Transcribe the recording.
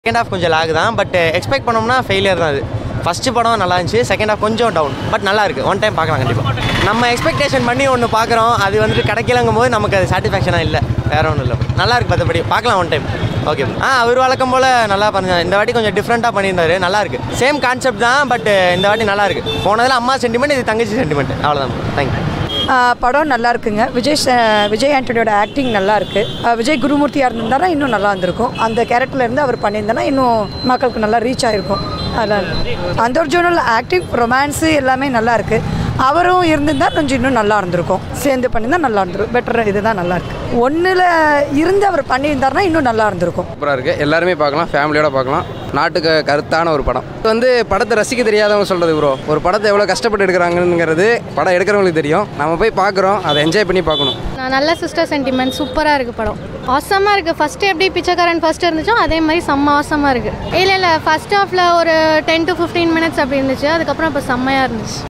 second half கொஞ்சம் lag தான் but expect பண்ணோம்னா ஃபெயிலியர் தான் அது ஃபஸ்ட்டு படம் நல்லா இருந்துச்சு செகண்ட் ஹாஃப் கொஞ்சம் டவுன் பட் நல்லா இருக்கு ஒன் டைம் பார்க்கலாம் கண்டிப்பாக நம்ம எக்ஸ்பெக்டேஷன் பண்ணி ஒன்று பார்க்குறோம் அது வந்துட்டு கிடைக்கலங்கும் போது நமக்கு அது சாட்டிஸ்ஃபேக்ஷனாக இல்லை வேற ஒன்றும் இல்லை நல்லா இருக்கு மற்றபடி பார்க்கலாம் ஒன் டைம் ஓகே ஆ அவர் வழக்கம் போல் நல்லா பண்ணார் இந்த வாட்டி கொஞ்சம் டிஃப்ரெண்ட்டாக பண்ணியிருந்தாரு நல்லா இருக்கு சேம் கான்செப்ட் தான் பட் இந்த வாட்டி நல்லா இருக்கு போனதில் அம்மா சென்டிமெண்ட் இது தங்கச்சி சென்டிமெண்ட் அவ்வளோதான் தேங்க்யூ ஆ, படம் நல்லா இருக்குங்க விஜய் ச- விஜய் ஆண்டனியோட ஆக்டிங் நல்லா இருக்கு ஆ, விஜய் குருமூர்த்தியாக இருந்திருந்தாரா இன்னும் நல்லா இருந்திருக்கும் அந்த கேரக்டர்ல இருந்து அவர் பண்ணியிருந்தானா இன்னும் மக்களுக்கு நல்லா ரீச் ஆயிருக்கும் அதெல்லாம் அந்த ஒரிஜினல் ஆக்டிங் ரொமான்ஸு எல்லாமே நல்லா இருக்கு அவரும் இருந்திருந்தா கொஞ்சம் இன்னும் நல்லா இருந்திருக்கும் சேர்ந்து பண்ணியிருந்தா நல்லா இருந்திருக்கும் பெட்டர் இதுதான் நல்லா இருக்கு ஒன்றில் இருந்து அவர் பண்ணியிருந்தாருன்னா இன்னும் நல்லா இருந்திருக்கும் சூப்பராக இருக்குது எல்லாருமே பார்க்கலாம் ஃபேமிலியோட பார்க்கலாம் நாட்டுக்கு கருத்தான ஒரு படம் இது வந்து படத்தை ரசிக்க தெரியாதவங்க சொல்கிறது ப்ரோ ஒரு படத்தை எவ்வளோ கஷ்டப்பட்டு எடுக்கிறாங்கங்கிறது படம் எடுக்கிறவங்களுக்கு தெரியும் நம்ம போய் பார்க்குறோம் அதை என்ஜாய் பண்ணி பார்க்கணும் நான் நல்ல சிஸ்டர் சென்டிமெண்ட் சூப்பராக இருக்குது படம் ஆசமாக இருக்குது ஃபஸ்ட்டு எப்படி பிச்சைக்காரன் ஃபஸ்ட்டு இருந்துச்சோ அதே மாதிரி செம்ம ஆசமாக இருக்குது இல்லை இல்லை ஃபஸ்ட் ஹாஃபில் ஒரு டென் டு ஃபிஃப்டீன் மினிட்ஸ் அப்படி இருந்துச்சு அதுக்கப்புறம் இப்போ செம்மையாக இருந்துச்சு